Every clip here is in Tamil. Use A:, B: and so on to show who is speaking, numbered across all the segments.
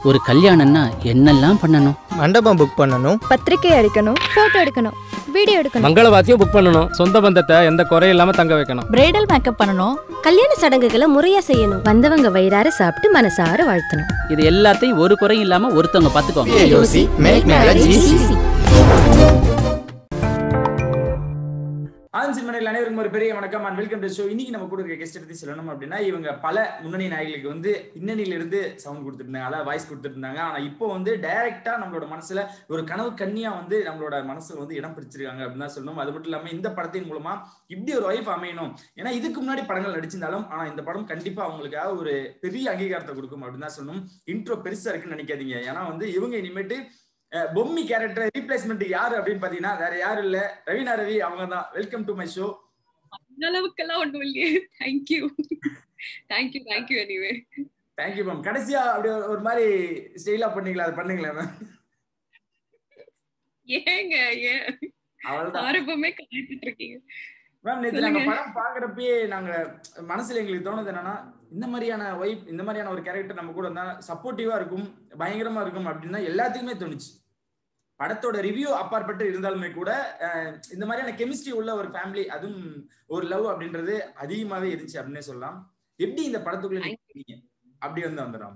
A: ஒரு கல்யாணம்னா என்னெல்லாம் பண்ணணும்
B: மண்டபம் புக் பண்ணணும்
C: பத்திரிக்கை அடிக்கணும் போட்டோ எடுக்கணும் வீடியோ எடுக்கணும்
D: மங்கள வாத்தியம் புக் பண்ணணும் சொந்த பந்தத்தை எந்த குறையும் இல்லாம தங்க வைக்கணும்
E: பிரைடல் மேக்கப் பண்ணணும்
F: கல்யாண சடங்குகளை முறையா செய்யணும்
E: வந்தவங்க வயிறார சாப்பிட்டு மனசார வாழ்த்தணும்
A: இது எல்லாத்தையும் ஒரு குறையும் இல்லாம ஒருத்தவங்க பாத்துக்கோங்க
B: யோசி மேக் மேரேஜ் ஈஸி
G: ஆனந்த் சினிமனையில் அனைவருக்கும் ஒரு பெரிய வணக்கம் அண்ட் வெல்கம் டு ஷோ இன்னைக்கு நம்ம கூட இருக்க கெஸ்ட் பத்தி சொல்லணும் அப்படின்னா இவங்க பல முன்னணி நாயகிகளுக்கு வந்து பின்னணியில இருந்து சவுண்ட் கொடுத்துருந்தாங்க அதாவது வாய்ஸ் கொடுத்துருந்தாங்க ஆனா இப்போ வந்து டைரக்டா நம்மளோட மனசுல ஒரு கனவு கன்னியா வந்து நம்மளோட மனசுல வந்து இடம் பிடிச்சிருக்காங்க அப்படின்னு தான் சொல்லணும் அது மட்டும் இல்லாம இந்த படத்தின் மூலமா இப்படி ஒரு ஒய்ஃப் அமையணும் ஏன்னா இதுக்கு முன்னாடி படங்கள் நடிச்சிருந்தாலும் ஆனா இந்த படம் கண்டிப்பா அவங்களுக்காக ஒரு பெரிய அங்கீகாரத்தை கொடுக்கும் அப்படின்னு தான் சொல்லணும் இன்ட்ரோ பெருசா இருக்குன்னு நினைக்காதீங்க ஏன்னா வந்து இவங்க இனிமேட்டு அஹ், பொம்மி கேரக்டர் ரீப்ளேஸ்மெண்ட் யாரு அப்படின்னு பாத்தீங்கன்னா வேற யாரும் இல்ல ரவீனா ரவி அவங்க தான் வெல்கம் டு மை ஷோ
H: அந்த அளவுக்கெல்லாம் ஒண்ணும் இல்லையே thank you thank you thank you anyway
G: thank you ma'am கடைசியா அப்படி ஒரு- ஒரு மாதிரி ஸ்டைலா பண்ணீங்களா அது பண்ணுங்களேன் மேம்
H: ஏங்க ஏன்
G: அவ்வளவுதான்
H: ஆரம்பமே கலாய்ச்சிட்டு இருக்கீங்க
G: மேம் நேத்து நாங்க
H: சொல்லுங்க.
G: படம் பாக்குறப்பயே நாங்க மனசுல எங்களுக்கு தோணுது என்னன்னா இந்த மாதிரியான ஒய்ஃப் இந்த மாதிரியான ஒரு கேரக்டர் நம்ம கூட இருந்தா சப்போர்ட்டிவா இருக்கும் பயங்கரமா இருக்கும் அப்படின்னு தான் எல்லாத்துக்குமே தோணுச்சு படத்தோட ரிவ்யூ அப்பாற்பட்டு இருந்தாலுமே கூட அஹ், இந்த மாதிரியான கெமிஸ்ட்ரி உள்ள ஒரு ஃபேமிலி அதுவும் ஒரு லவ் அப்படின்றது அதிகமாவே இருந்துச்சு அப்படின்னே சொல்லலாம் எப்படி இந்த படத்துக்குள்ள நீங்க இருக்கீங்க? அப்படி வந்து வந்துடும்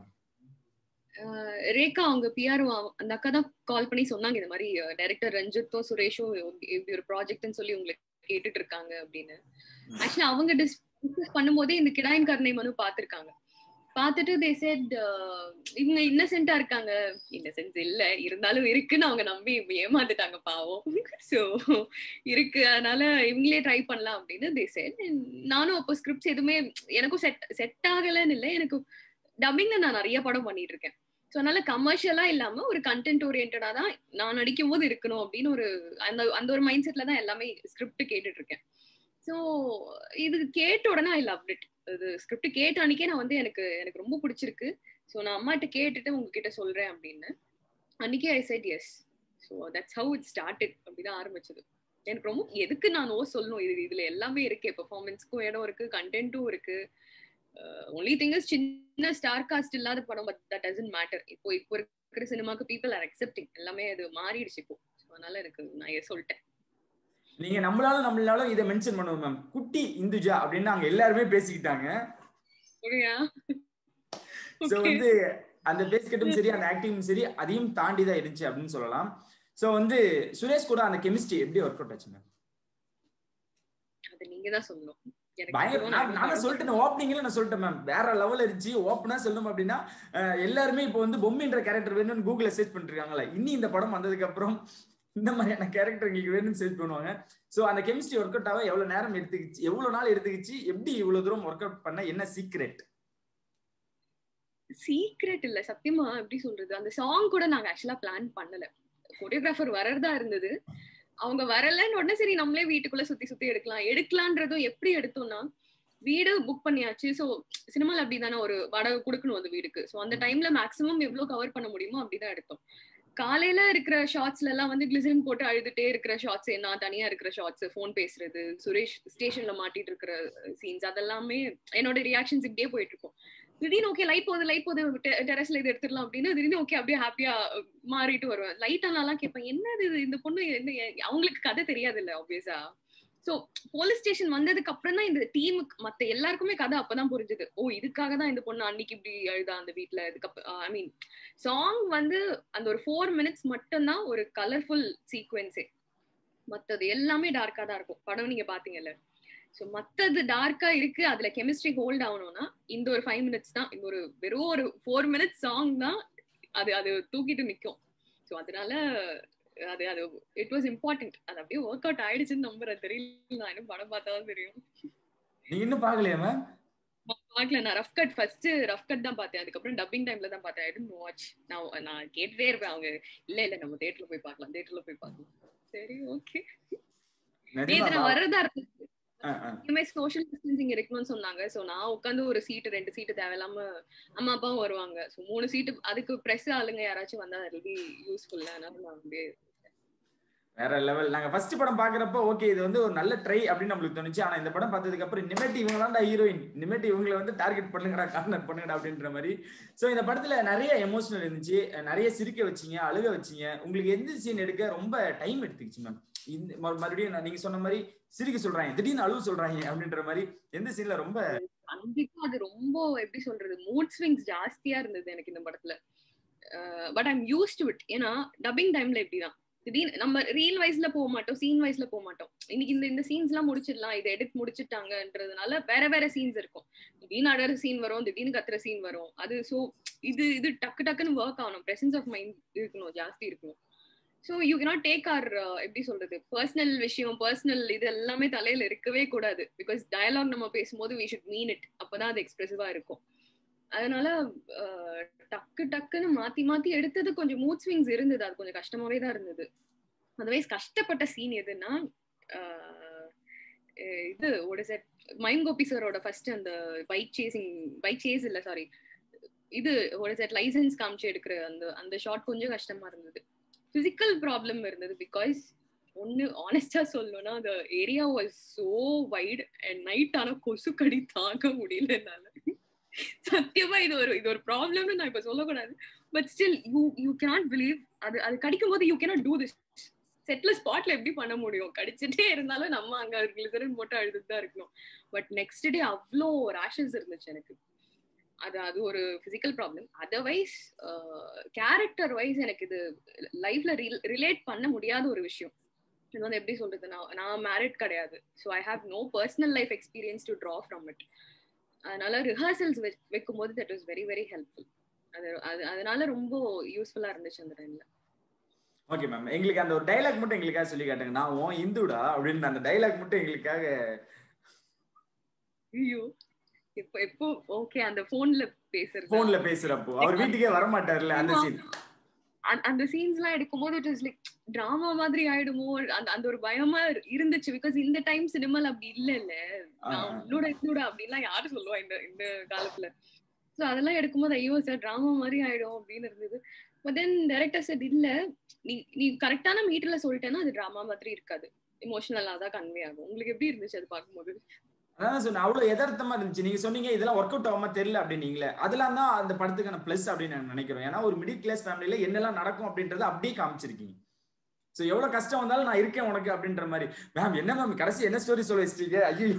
H: அஹ் ரேகா அவங்க பிஆர் அந்த அக்கா தான் கால் பண்ணி சொன்னாங்க இந்த மாதிரி டைரக்டர் ரஞ்சித்தும் சுரேஷும் இப்படி ஒரு ப்ராஜெக்ட்னு சொல்லி உங்களுக்கு கேட்டுட்டு இருக்காங்க அப்படின்னு ஆக்சுவலி அவங்க டிஸ்கஸ் பண்ணும்போதே இந்த கிடாயின் கருணை மனு பார்த்திருக்காங்க பார்த்துட்டு தே செட் இவங்க இன்னசென்ட்டா இருக்காங்க இன்னசென்ஸ் இல்ல இருந்தாலும் இருக்குன்னு அவங்க நம்பி ஏமாந்துட்டாங்க பாவம் சோ இருக்கு அதனால இவங்களே ட்ரை பண்ணலாம் அப்படின்னு தே செட் நானும் அப்போ ஸ்கிரிப்ட்ஸ் எதுவுமே எனக்கும் செட் செட் ஆகலன்னு இல்லை எனக்கு டப்பிங்ல நான் நிறைய படம் பண்ணிட்டு இருக்கேன் ஸோ அதனால கமர்ஷியலா இல்லாம ஒரு கண்டென்ட் ஓரியன்டா தான் நான் நடிக்கும் போது இருக்கணும் அப்படின்னு ஒரு அந்த அந்த ஒரு மைண்ட் செட்ல தான் எல்லாமே ஸ்கிரிப்ட் கேட்டுட்டு இருக்கேன் ஸோ இது கேட்ட உடனே ஐ லவ் இட் இது ஸ்கிரிப்ட் கேட்ட அன்னைக்கே நான் வந்து எனக்கு எனக்கு ரொம்ப பிடிச்சிருக்கு ஸோ நான் அம்மாட்ட கேட்டுட்டு உங்ககிட்ட சொல்றேன் அப்படின்னு அன்னைக்கே I said yes so that's how it started அப்படிதான் ஆரம்பிச்சது எனக்கு ரொம்ப எதுக்கு நான் ஓ சொல்லணும் இது இதுல எல்லாமே இருக்கு பெர்ஃபார்மன்ஸ்க்கும் இடம் இருக்கு கண்டென்ட்டும் இருக்கு ஒன்லி திங் இஸ் சின்ன ஸ்டார் காஸ்ட் இல்லாத படம் பட் தட் டசன்ட் மேட்டர் இப்போ இப்போ இருக்கிற சினிமாக்கு பீப்புள் ஆர் அக்செப்டிங் எல்லாமே அது மாறிடுச்சு இப்போ So, அதனால எனக்கு நான் இதை சொல்லிட்டேன்
G: நீங்க நம்மளாலும் நம்மளாலும் இதை மென்ஷன் பண்ணுவோம் மேம் குட்டி இந்துஜா அப்படின்னு அங்க எல்லாருமே பேசிக்கிட்டாங்க
H: சரியா
G: சோ
H: Okay.
G: வந்து அந்த பேஸ்கட்டும் சரி அந்த ஆக்டிங்கும் சரி அதையும் தாண்டி தான் இருந்துச்சு அப்படின்னு சொல்லலாம் சோ வந்து சுரேஷ் கூட அந்த கெமிஸ்ட்ரி எப்படி ஒர்க் அவுட் ஆச்சு மேம்
H: அது நீங்க தான் சொல்லணும் எனக்கு
G: பயங்கர
H: எதுவும்
G: நான்
H: நான்
G: நான் சொல்லிட்டேன் ஓப்பனிங்ல நான் சொல்லிட்டேன் மேம் வேற லெவல் இருந்துச்சு ஓப்பனா சொல்லணும் அப்படின்னா அஹ், எல்லாருமே இப்போ வந்து பொம்மின்ற கேரக்டர் வேணும்னு கூகுள்ல சர்ச் பண்ணிருக்காங்களா இனி இந்த படம் வந்ததுக்கு அப்புறம் இந்த மாதிரியான கேரக்டர் எங்களுக்கு வேணும்னு சர்ச் பண்ணுவாங்க சோ அந்த கெமிஸ்ட்ரி ஒர்க் அவுட் ஆக எவ்வளவு நேரம் எடுத்துக்கிச்சு எவ்வளவு நாள் எடுத்துக்கிச்சு எப்படி இவ்வளவு தூரம் ஒர்க் அவுட் பண்ண என்ன சீக்ரெட்
H: சீக்ரெட் இல்ல சத்தியமா எப்படி சொல்றது அந்த சாங் கூட நாங்க ஆக்சுவலா பிளான் பண்ணல கொரியோகிராஃபர் வரதா இருந்தது அவங்க வரலன்னு உடனே சரி நம்மளே வீட்டுக்குள்ள சுத்தி சுத்தி எடுக்கலாம் எடுக்கலான்றதும் எப்படி எடுத்தோம்னா வீடு புக் பண்ணியாச்சு ஸோ சினிமால அப்படிதானே ஒரு வாடகை கொடுக்கணும் அந்த வீடுக்கு ஸோ அந்த டைம்ல மேக்ஸிமம் எவ்வளவு கவர் பண்ண முடியுமோ அப்படிதான் எடுத்தோம் காலையில இருக்கிற ஷார்ட்ஸ்ல எல்லாம் வந்து கிளிசரின் போட்டு அழுதுட்டே இருக்கிற ஷார்ட்ஸ் என்ன தனியா இருக்கிற ஷார்ட்ஸ் ஃபோன் பேசுறது சுரேஷ் ஸ்டேஷன்ல மாட்டிட்டு இருக்கிற சீன்ஸ் அதெல்லாமே என்னோட ரியாக்ஷன்ஸ் இப்படியே போயிட்டு இருக்கும் திடீர்னு ஓகே லைட் போகுது லைட் போகுது டெரஸ்ல இது எடுத்துடலாம் அப்படின்னு திடீர்னு ஓகே அப்படியே ஹாப்பியா மாறிட்டு வருவேன் லைட் ஆனாலாம் கேட்பேன் என்னது இது இந்த பொண்ணு என்ன அவங்களுக்கு கதை தெரியாது இல்ல ஆப்வியஸா சோ போலீஸ் ஸ்டேஷன் வந்ததுக்கு அப்புறம் தான் இந்த டீமுக்கு மத்த எல்லாருக்குமே கதை அப்பதான் புரிஞ்சுது ஓ இதுக்காக தான் இந்த பொண்ணு அன்னைக்கு இப்படி அழுதா அந்த வீட்ல இதுக்கப்புறம் ஐ மீன் சாங் வந்து அந்த ஒரு ஃபோர் மினிட்ஸ் மட்டும்தான் ஒரு கலர்ஃபுல் சீக்வென்ஸே மத்தது எல்லாமே டார்க்கா தான் இருக்கும் படம் நீங்க பாத்தீங்கல்ல ஸோ மத்தது டார்க்கா இருக்கு அதுல கெமிஸ்ட்ரி ஹோல்ட் ஆகணும்னா இந்த ஒரு ஃபைவ் மினிட்ஸ் தான் இந்த ஒரு வெறும் ஒரு ஃபோர் மினிட்ஸ் சாங் தான் அது அது தூக்கிட்டு நிக்கும் ஸோ அதனால அது அது இட் வாஸ் இம்பார்ட்டன்ட் அது அப்படியே ஒர்க் அவுட் ஆயிடுச்சுன்னு நம்புறேன் தெரியல நான் இன்னும் படம் பார்த்தா தான் தெரியும்
G: நீங்க இன்னும் பாக்கலையா மேம்
H: நான் பார்க்கல நான் rough cut first rough cut தான் பார்த்தேன் அதுக்கப்புறம் டப்பிங் டைம்ல தான் பார்த்தேன் ஐ டோன்ட் வாட்ச் நான் நான் கேட்டுட்டே இருப்பேன் அவங்க இல்ல இல்ல நம்ம தியேட்டர்ல போய் பார்க்கலாம் தியேட்டர்ல போய் பார்க்கலாம் சரி ஓகே நேத்து நான் வரதா இருந்தது இனிமே சோஷியல் டிஸ்டன்சிங் இருக்கணும்னு சொன்னாங்க சோ நான் உட்காந்து ஒரு சீட்டு ரெண்டு சீட்டு தேவையில்லாம அம்மா அப்பாவும் வருவாங்க சோ மூணு சீட்டு அதுக்கு பிரஸ் ஆளுங்க யாராச்சும் வந்தா அது பி யூஸ்ஃபுல் அதனால நான் அப்படியே
G: வேற லெவல் நாங்க ஃபர்ஸ்ட் படம் பாக்குறப்ப ஓகே இது வந்து ஒரு நல்ல ட்ரை அப்படின்னு நம்மளுக்கு தோணுச்சு ஆனா இந்த படம் பார்த்ததுக்கு அப்புறம் இனிமேட்டு இவங்க தான்டா ஹீரோயின் இனிமேட்டு இவங்களை வந்து டார்கெட் பண்ணுங்கடா கார்னர் பண்ணுங்கடா அப்படின்ற மாதிரி சோ இந்த படத்துல நிறைய எமோஷனல் இருந்துச்சு நிறைய சிரிக்க வச்சீங்க அழுக வச்சீங்க உங்களுக்கு எந்த சீன் எடுக்க ரொம்ப டைம் எடுத்துக்கிச்சு மேம் இந்த மறு- மறுபடியும் நான் நீங்க சொன்ன மாதிரி சிரிக்க சொல்றாங்க திடீர்னு அழுவ சொல்றாங்க அப்படின்ற மாதிரி எந்த சீன்ல ரொம்ப
H: கண்டிப்பா அது ரொம்ப எப்படி சொல்றது மூட் ஸ்விங்ஸ் ஜாஸ்தியா இருந்தது எனக்கு இந்த படத்துல but I'm used to it ஏன்னா டப்பிங் டைம்ல எப்படிதான் திடீர்னு நம்ம ரீல் வைஸ்ல போக மாட்டோம் சீன் வைஸ்ல போக மாட்டோம் இன்னைக்கு இந்த இந்த சீன்ஸ் எல்லாம் முடிச்சிடலாம் இதை எடுத்து முடிச்சிட்டாங்கன்றதுனால வேற வேற சீன்ஸ் இருக்கும் திடீர்னு அடற சீன் வரும் திடீர்னு கத்துற சீன் வரும் அது சோ இது இது டக்கு டக்குன்னு ஒர்க் ஆகணும் பிரசன்ஸ் ஆஃப் மைண்ட் இருக்கணும் ஜாஸ்தி இருக்கணும் so you cannot take or எப்படி சொல்றது பர்சனல் விஷயம் பர்சனல் இது எல்லாமே தலையில இருக்கவே கூடாது பிகாஸ் டயலாக் நம்ம பேசும்போது வி ஷுட் மீன் இட் அப்பதான் அது எக்ஸ்பிரசிவா இருக்கும் அதனால அஹ், டக்கு டக்குன்னு மாத்தி மாத்தி எடுத்தது கொஞ்சம் மூட் ஸ்விங்ஸ் இருந்தது அது கொஞ்சம் கஷ்டமாவே தான் இருந்தது அதர்வைஸ் கஷ்டப்பட்ட சீன் எதுன்னா அஹ், அஹ், இது ஒரு செட் மைம் கோபி சாரோட ஃபர்ஸ்ட் அந்த பைக் சேசிங் பைக் சேஸ் இல்ல சாரி இது ஒரு செட் லைசன்ஸ் காமிச்சு எடுக்கிற அந்த அந்த ஷாட் கொஞ்சம் கஷ்டமா இருந்தது பிசிக்கல் ப்ராப்ளம் இருந்தது பிகாஸ் ஒன்னு ஆனஸ்டா சொல்லணும்னா அந்த area was so wide and night ஆனா கொசு கடி தாங்க முடியல என்னால சத்தியமா இது ஒரு இது ஒரு ப்ராப்ளம்னு நான் இப்ப சொல்லக்கூடாது but still you you cannot believe அது அது கடிக்கும் போது யூ கேனாட் டூ திஸ் செட்ல ஸ்பாட்ல எப்படி பண்ண முடியும் கடிச்சிட்டே இருந்தாலும் நம்ம அங்க கிளிசரின் போட்டு அழுதுட்டு தான் இருக்கணும் பட் நெக்ஸ்ட் டே அவ்வளோ ரேஷஸ் இருந்துச்சு எனக்கு அது அது ஒரு physical problem otherwise character wise எனக்கு இது லைஃப்ல ரிலேட் பண்ண முடியாத ஒரு விஷயம் இது வந்து எப்படி சொல்றது நான் நான் மேரிட் கிடையாது so I have no personal life experience to draw from it அதனால ரிஹர்சல்ஸ் வைக்கும் போது that was very very helpful அது அது அதனால ரொம்ப யூஸ்ஃபுல்லா இருந்துச்சு அந்த டைம்ல
G: ஓகே மேம் எங்களுக்கு அந்த ஒரு டைலாக் மட்டும் எங்களுக்காக சொல்லி காட்டுங்க நான் உன் இந்துடா அப்படின்னு அந்த டைலாக் மட்டும் எங்களுக்காக
H: ஐயோ இப்போ எப்போ ஓகே அந்த போன்ல பேசுறது
G: போன்ல பேசுறப்போ அவர் வீட்டுக்கே வர மாட்டார்ல அந்த சீன்
H: அந்த- அந்த சீன்ஸ் எல்லாம் எடுக்கும்போது இட் இஸ் லைக் டிராமா மாதிரி ஆயிடுமோ அந்த அந்த ஒரு பயமா இருந்துச்சு பிகாஸ் இந்த டைம் சினிமால அப்படி இல்ல இல்ல நான் உன்னோட என்னோட அப்படின்லாம் யாரு சொல்லுவா இந்த இந்த காலத்துல சோ அதெல்லாம் எடுக்கும்போது ஐயோ சார் டிராமா மாதிரி ஆயிடும் அப்படின்னு இருந்தது பட் தென் டைரக்டர் சார் இல்ல நீ நீ கரெக்டான மீட்டர்ல சொல்லிட்டேன்னா அது டிராமா மாதிரி இருக்காது இமோஷனலா தான் கன்வே ஆகும் உங்களுக்கு எப்படி இருந்துச்சு அது பார்க்கும்போது
G: அதான் சொன்னேன் அவ்வளவு யதார்த்தமா இருந்துச்சு நீங்க சொன்னீங்க இதெல்லாம் ஒர்க் அவுட் ஆகாம தெரியல அப்படின்னீங்களே அதெல்லாம் தான் அந்த படத்துக்கான பிளஸ் அப்படின்னு நான் நினைக்கிறேன் ஏன்னா ஒரு மிடில் கிளாஸ் ஃபேமிலியில என்னெல்லாம் நடக்கும் அப்படின்றத அப்படியே காமிச்சிருக்கீங்க சோ எவ்வளவு கஷ்டம் வந்தாலும் நான் இருக்கேன் உனக்கு அப்படின்ற மாதிரி மேம் என்ன மேம் கடைசி என்ன ஸ்டோரி சொல்ல வச்சிட்டீங்க ஐயோ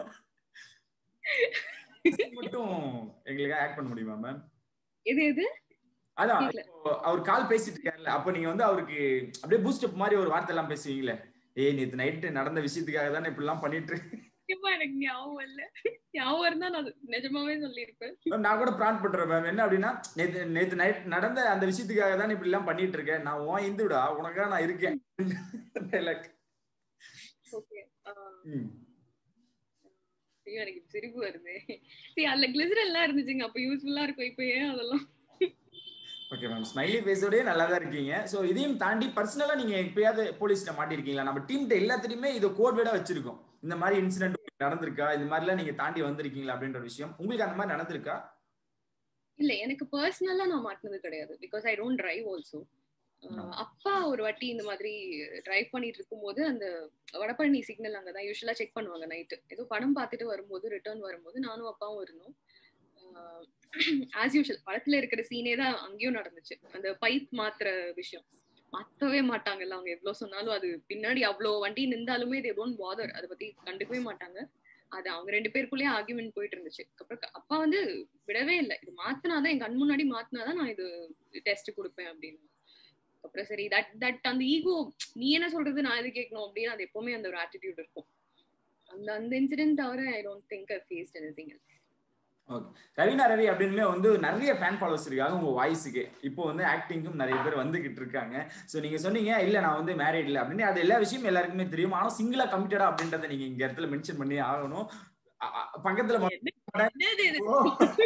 G: மட்டும் எங்களுக்கு ஆக்ட் பண்ண முடியுமா மேம்
H: எது எது
G: அதான்
H: கேக்கல.
G: இப்போ அவர் கால் பேசிட்டு இருக்காருல்ல அப்ப நீங்க வந்து அவருக்கு அப்படியே பூஸ்ட் அப் மாதிரி ஒரு வார்த்தை எல்லாம் பேசுவீங்களே ஏய் நேத்து நைட்டு நடந்த விஷயத்துக்காக தானே இப்படி எல்லாம் பண்ணிட்டு இருக்கு
H: சத்தியமா எனக்கு ஞாபகம் இல்ல ஞாபகம் இருந்தா நான் நிஜமாவே சொல்லியிருப்பேன்
G: மேம் நான் கூட பிராண்ட் பண்றேன் மேம் என்ன அப்படின்னா நேத்து நேத்து நைட் நடந்த அந்த விஷயத்துக்காக தான் இப்படி எல்லாம் பண்ணிட்டு இருக்கேன் நான் உன் இந்துடா உனக்காக நான் இருக்கேன் Dialogue.
H: ஓகே
G: ம்.
H: ஐயோ எனக்கு இப்ப சிரிப்பு வருது சரி அதுல கிளிசரல் எல்லாம் இருந்துச்சுங்க அப்ப யூஸ்ஃபுல்லா இருக்கும் இப்ப ஏன் அதெல்லாம்
G: ஓகே மேம் ஸ்மைலி ஃபேஸோடய நல்லா தான் இருக்கீங்க ஸோ இதையும் தாண்டி பர்சனலா நீங்க எப்பயாவது போலீஸ்ல மாட்டிருக்கீங்களா நம்ம டீம்கிட்ட எல்லாத்துலயுமே இது கோட் வேர்டா வச்சிருக்கோம் இந்த மாதிரி இன்சிடென்ட் நடந்திருக்கா இந்த மாதிரிலாம் நீங்க தாண்டி வந்திருக்கீங்களா அப்படின்ற விஷயம் உங்களுக்கு அந்த மாதிரி நடந்திருக்கா
H: இல்ல எனக்கு பர்சனலா நான் மாட்டினது கிடையாது because I don't drive also அப்பா ஒரு வாட்டி இந்த மாதிரி டிரைவ் பண்ணிட்டு இருக்கும்போது அந்த வடபழனி சிக்னல் அங்கதான் யூஸ்வலா செக் பண்ணுவாங்க நைட்டு ஏதோ படம் பார்த்துட்டு வரும்போது ரிட்டர்ன் வரும்போது நானும் அப்பாவும் இருந்தோம் ஆஸ் யூஷுவல் படத்துல இருக்கிற சீனே தான் அங்கேயும் நடந்துச்சு அந்த பைப் மாத்துற விஷயம் மாத்தவே மாட்டாங்கல்ல அவங்க எவ்வளவு சொன்னாலும் அது பின்னாடி அவ்வளவு வண்டி நின்றாலுமே இது டோன்ட் பாதர் அதை பத்தி கண்டுக்கவே மாட்டாங்க அது அவங்க ரெண்டு பேருக்குள்ளேயே ஆர்குமெண்ட் போயிட்டு இருந்துச்சு அப்புறம் க- அப்பா வந்து விடவே இல்லை இது மாத்தினாதான் என் கண் முன்னாடி மாத்தினாதான் நான் இது டெஸ்ட் கொடுப்பேன் அப்படின்னு அப்புறம் சரி தட் தட் அந்த ஈகோ நீ என்ன சொல்றது நான் எது கேட்கணும் அப்படின்னு அது எப்பவுமே அந்த ஒரு ஆட்டிடியூட் இருக்கும் அந்த அந்த இன்சிடென்ட் தவிர I don't think I faced anything else
G: okay Raveena Ravi அப்படின்னுமே வந்து நிறைய ஃபேன் ஃபாலோவர்ஸ் இருக்காங்க உங்க வாய்ஸுக்கு இப்போ வந்து ஆக்டிங்கும் நிறைய பேர் வந்துகிட்டு இருக்காங்க ஸோ நீங்க சொன்னீங்க இல்ல நான் வந்து மேரிட் இல்லை அப்படின்னு அது எல்லா விஷயமும் எல்லாருக்குமே தெரியும் ஆனா சிங்கிளா கமிட்டடா அப்படின்றத நீங்க இங்க இடத்துல மென்ஷன் பண்ணி ஆகணும் அ- அ- பக்கத்துல ஓ.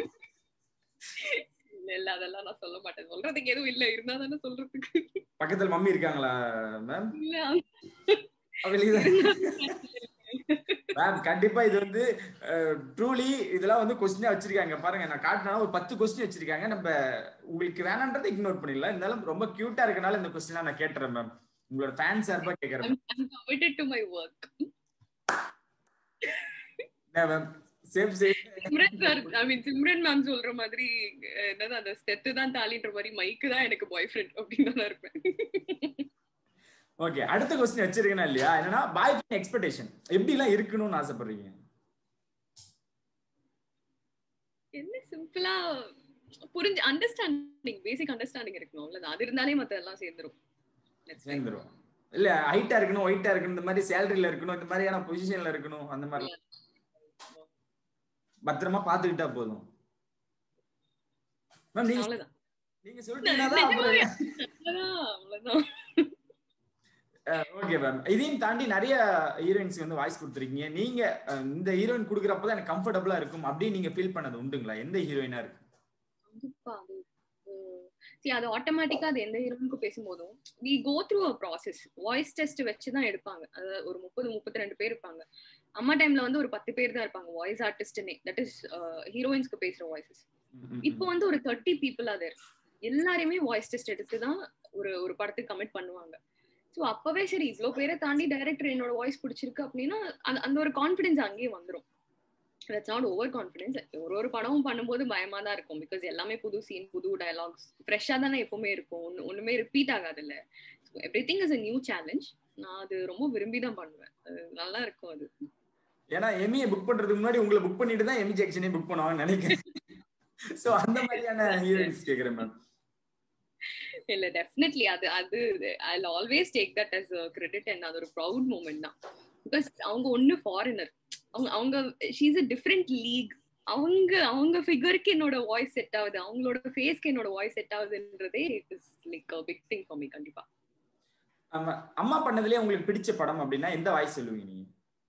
H: இல்ல இல்ல அதெல்லாம் நான் சொல்ல மாட்டேன் சொல்றதுக்கு எதுவும் இல்ல இருந்தா தானே சொல்றதுக்கு
G: பக்கத்துல மம்மி இருக்காங்களா மேம்
H: இல்ல
G: மேம் கண்டிப்பா இது வந்து ட்ரூலி இதெல்லாம் வந்து கொஸ்டினா வச்சிருக்காங்க பாருங்க நான் காட்டினா ஒரு பத்து கொஸ்டின் வச்சிருக்காங்க நம்ம உங்களுக்கு வேணான்றதை இக்னோர் பண்ணிடலாம் இருந்தாலும் ரொம்ப கியூட்டா இருக்கனால இந்த கொஸ்டினா நான் கேட்டுறேன் மேம் உங்களோட ஃபேன் சார்பா கேக்குறேன்
H: I'm, I'm committed to my work.
G: Safe safe
H: Simran sir I mean Simran ma'am சொல்ற மாதிரி அஹ், என்னது அந்த செத்து தான் தாலின்ற மாதிரி மைக்கு தான் எனக்கு பாய் ஃப்ரெண்ட் அப்படின்னு தான் இருப்பேன்
G: ஓகே அடுத்த கொஸ்டின் வச்சிருக்கேனா இல்லையா என்னன்னா பாய் ஃப்ரெண்ட் எக்ஸ்பெக்டேஷன் எப்படி எல்லாம் இருக்கணும்னு ஆசைப்படுறீங்க
H: என்ன சிம்பிளா புரிஞ்சு அண்டர்ஸ்டாண்டிங் பேசிக் அண்டர்ஸ்டாண்டிங் இருக்கணும் அவ்வளவுதான் அது இருந்தாலே மத்த எல்லாம் சேர்ந்துரும் That's fine.
G: சேர்ந்துரும் இல்ல ஹைட்டா இருக்கணும் ஒயிட்டா இருக்கணும் இந்த மாதிரி சேலரியில இருக்கணும் இந்த மாதிரியான பொசிஷன்ல இருக்கணும் அந்த மாதிரி பத்திரமா பாத்துக்கிட்டா போதும் மேம் நீங்க
H: அவ்வளவுதான்
G: நீங்க சொல்லிட்டீங்கன்னா தான் அப்புறம்
H: அவ்வளவுதான் அவ்வளவுதான்
G: ஓகே மேம் இதையும் தாண்டி நிறைய ஹீரோயின்ஸ் வந்து வாய்ஸ் கொடுத்துருக்கீங்க நீங்க அஹ், இந்த ஹீரோயின் கொடுக்குறப்ப எனக்கு கம்ஃபர்டபுளா இருக்கும் அப்படின்னு நீங்க ஃபீல் பண்ணது உண்டுங்களா எந்த ஹீரோயினா இருக்கு
H: கண்டிப்பா அது see அது ஆட்டோமேட்டிக்கா அது எந்த ஹீரோனுக்கும் பேசும்போதும் we go through a process voice test வச்சு தான் எடுப்பாங்க அதாவது ஒரு முப்பது முப்பத்தி ரெண்டு பேர் இருப்பாங்க அம்மா டைம்ல வந்து ஒரு பத்து பேர் தான் இருப்பாங்க வாய்ஸ் ஆர்டிஸ்ட்னே தட் இஸ் ஹீரோயின்ஸ்க்கு பேசுற வாய்ஸஸ் இப்போ வந்து ஒரு தேர்ட்டி பீப்புள் அது எல்லாருமே வாய்ஸ் டெஸ்ட் எடுத்து தான் ஒரு ஒரு படத்துக்கு கமிட் பண்ணுவாங்க ஸோ அப்பவே சரி இவ்வளோ பேரை தாண்டி டைரக்டர் என்னோட வாய்ஸ் பிடிச்சிருக்கு அப்படின்னா அந்த அந்த ஒரு கான்ஃபிடன்ஸ் அங்கேயே வந்துடும் தட்ஸ் நாட் ஓவர் கான்ஃபிடன்ஸ் ஒரு ஒரு படமும் பண்ணும்போது பயமா தான் இருக்கும் பிகாஸ் எல்லாமே புது சீன் புது டயலாக்ஸ் ஃப்ரெஷ்ஷா தானே எப்பவுமே இருக்கும் ஒன்று ஒண்ணுமே ரிப்பீட் ஆகாது இல்ல everything is a new challenge நான் அது ரொம்ப விரும்பி தான் பண்ணுவேன் அது நல்லா இருக்கும் அது
G: ஏன்னா எமியை புக் பண்றதுக்கு முன்னாடி உங்களை புக் பண்ணிட்டு தான் எமி ஜெக்ஷனே புக் பண்ணுவாங்கன்னு நினைக்கிறேன் சோ அந்த மாதிரியான ஹீரோயின்ஸ் கேக்குறேன் மேம்
H: இல்ல டெஃபினெட்லி அது அது I always take that as credit and அது ஒரு ப்ரௌட் மூமெண்ட் தான் பிகாஸ் அவங்க ஒண்ணு ஃபாரினர் அவங்க அவங்க ஷீஸ் அ டிஃப்ரெண்ட் லீக் அவங்க அவங்க ஃபிகருக்கு என்னோட வாய்ஸ் செட் ஆகுது அவங்களோட ஃபேஸ்க்கு என்னோட வாய்ஸ் செட் ஆகுதுன்றதே it is like big thing for me கண்டிப்பா
G: ஆமா அம்மா பண்ணதுலயே உங்களுக்கு பிடிச்ச படம் அப்படின்னா எந்த வாய்ஸ் சொல்லுவீங்க நீங்க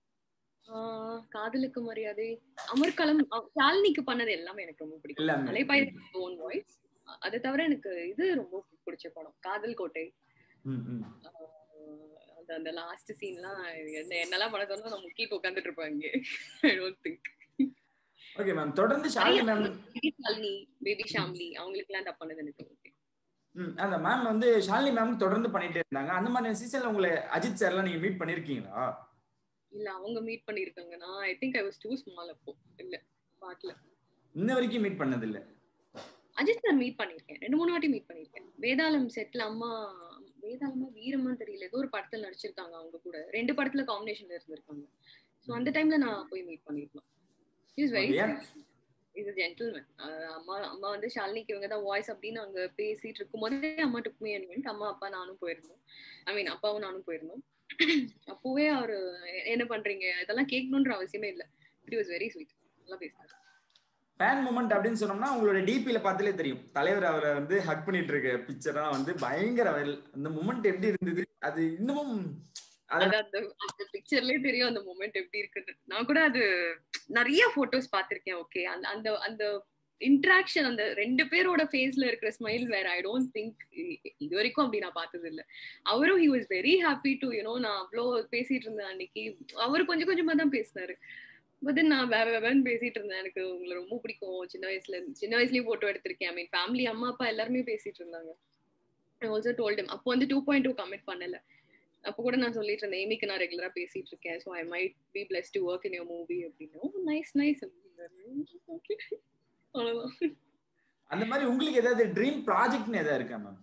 H: ஆஹ் காதலுக்கு மரியாதை அமர்கலம் அஹ் ஷாலினிக்கு பண்ணது எல்லாமே எனக்கு ரொம்ப பிடிக்கும்
G: எல்லாமே.
H: அலைபாய் ஓன் வாய்ஸ் அதை தவிர எனக்கு இது ரொம்ப பிடிச்ச படம் காதல் கோட்டை
G: ம், ம்.
H: ஆஹ் அந்த அந்த லாஸ்ட் சீன்லாம் என்ன என்னெல்லாம் பண்ண சொன்னா நான் முக்கிட்டு உட்காந்துட்டு இருப்பேன் இங்கே I don't think
G: okay ma'am தொடர்ந்து ஷாலினி மேம்
H: ஷாலினி பேபி ஷாம்லி அவங்களுக்கு எல்லாம் பண்ணது எனக்கு ஓகே
G: ம், அந்த மேம் வந்து ஷாலினி மேம் தொடர்ந்து பண்ணிட்டே இருந்தாங்க அந்த மாதிரி சீசன்ல உங்களை அஜித் சார்லாம் நீங்க மீட் பண்ணிருக்கீங்களா
H: இல்ல அவங்க மீட் பண்ணிருக்காங்க நான் I think I was too small அப்போ இல்ல பாக்கல
G: இன்ன வரைக்கும் மீட் பண்ணது இல்ல
H: அஜித் நான் மீட் பண்ணிருக்கேன் ரெண்டு மூணு வாட்டி மீட் பண்ணிருக்கேன் வேதாளம் செட்ல அம்மா வேதாளமா வீரமா தெரியல ஏதோ ஒரு படத்துல நடிச்சிருக்காங்க அவங்க கூட ரெண்டு படத்துல காம்பினேஷன்ல இருந்திருக்காங்க சோ அந்த டைம்ல நான் போய் மீட் பண்ணிருக்கேன் இஸ் வெரி
G: அப்படியா?
H: இஸ் ஜென்டில்மேன் அம்மா அம்மா வந்து ஷாலினிக்கு இவங்க தான் வாய்ஸ் அப்படின்னு அங்க பேசிட்டு இருக்கும்போதே அம்மா டுக் மீ அண்ட் அம்மா அப்பா நானும் போயிருந்தோம் ஐ மீன் அப்பாவும் நானும் போயிருந்தோம் அப்போவே அவரு "எ- என்ன பண்றீங்க இதெல்லாம் கேட்கணுன்ற அவசியமே இல்ல இட் வாஸ் வெரி ஸ்வீட் நல்லா பேசினாரு
G: ஃபேன் மூமெண்ட் அப்படின்னு சொன்னோம்னா உங்களோட டிபில பார்த்தாலே தெரியும் தலைவர் அவரை வந்து ஹக் பண்ணிட்டு இருக்க பிக்சர்லாம் வந்து பயங்கர வைரல் அந்த மூமெண்ட் எப்படி இருந்தது அது இன்னமும் அது
H: அது அந்த அந்த பிக்சர்லயே தெரியும் அந்த மூமெண்ட் எப்படி இருக்குன்னு நான் கூட அது நிறைய போட்டோஸ் பார்த்திருக்கேன் ஓகே அந்த அந்த அந்த இன்ட்ராக்ஷன் அந்த ரெண்டு பேரோட ஃபேஸ்ல இருக்கிற ஸ்மைல் வேற ஐ டோன்ட் திங்க் இது வரைக்கும் அப்படி நான் பார்த்தது இல்ல அவரும் he was very happy to you know நான் அவ்வளோ பேசிட்டு இருந்தேன் அன்னைக்கு அவர் கொஞ்சம் கொஞ்சமா தான் பேசினாரு பட் நான் வேற வேறன்னு பேசிட்டு இருந்தேன் எனக்கு உங்களை ரொம்ப பிடிக்கும் சின்ன வயசுல இருந்து சின்ன வயசுலயும் போட்டோ எடுத்திருக்கேன் ஐ மீன் ஃபேமிலி அம்மா அப்பா எல்லாருமே பேசிட்டு இருந்தாங்க ஐ ஆல்சோ டோல்டம் அப்போ வந்து டூ பாயிண்ட் டூ கமிட் பண்ணல அப்போ கூட நான் சொல்லிட்டு இருந்தேன் ஏமிக்கு நான் ரெகுலரா பேசிட்டு இருக்கேன் so I might be blessed to work in your movie அப்படின்னு நைஸ் நைஸ் ஓகே அவ்வளவுதான்
G: அந்த மாதிரி உங்களுக்கு ஏதாவது ட்ரீம் ப்ராஜெக்ட்னு ஏதாவது இருக்கா மேம்